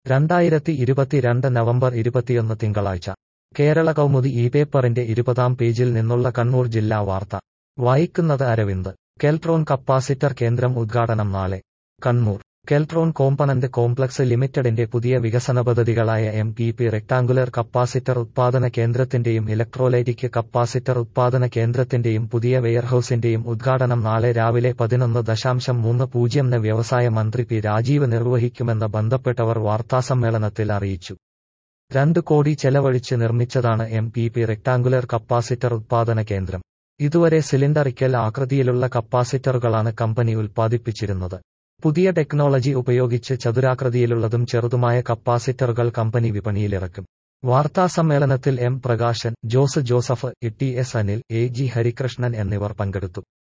രണ്ടായിരത്തി ഇരുപത്തിരണ്ട് നവംബർ ഇരുപത്തിയൊന്ന് തിങ്കളാഴ്ച കേരള കൗമുദി ഈ പേപ്പറിന്റെ ഇരുപതാം പേജിൽ നിന്നുള്ള കണ്ണൂർ ജില്ലാ വാർത്ത വായിക്കുന്നത് അരവിന്ദ് കെൽട്രോൺ കപ്പാസിറ്റർ കേന്ദ്രം ഉദ്ഘാടനം നാളെ കണ്ണൂർ കെൽട്രോൺ കോമ്പണന്റ് കോംപ്ലക്സ് ലിമിറ്റഡിന്റെ പുതിയ വികസന പദ്ധതികളായ M P P rectangular capacitor ഉത്പാദന കേന്ദ്രത്തിന്റെയും ഇലക്ട്രോലൈറ്റിക് കപ്പാസിറ്റർ ഉത്പാദന കേന്ദ്രത്തിന്റെയും പുതിയ വെയർഹൌസിന്റെയും ഉദ്ഘാടനം നാളെ രാവിലെ പതിനൊന്ന് ദശാംശം മൂന്ന് പൂജ്യം ന് വ്യവസായ മന്ത്രി പി രാജീവ് നിർവഹിക്കുമെന്ന് ബന്ധപ്പെട്ടവർ വാർത്താസമ്മേളനത്തിൽ അറിയിച്ചു രണ്ട് കോടി ചെലവഴിച്ച് നിർമ്മിച്ചതാണ് M P P rectangular capacitor ഉത്പാദന കേന്ദ്രം ഇതുവരെ സിലിണ്ടറിക്കൽ ആകൃതിയിലുള്ള കപ്പാസിറ്ററുകളാണ് കമ്പനി ഉൽപ്പാദിപ്പിച്ചിരുന്നത് പുതിയ ടെക്നോളജി ഉപയോഗിച്ച് ചതുരാകൃതിയിലുള്ളതും ചെറുതുമായ കപ്പാസിറ്ററുകൾ കമ്പനി വിപണിയിലിറക്കും വാർത്താസമ്മേളനത്തിൽ M Prakashan Jose Joseph T S Anil A G Harikrishnan എന്നിവർ പങ്കെടുത്തു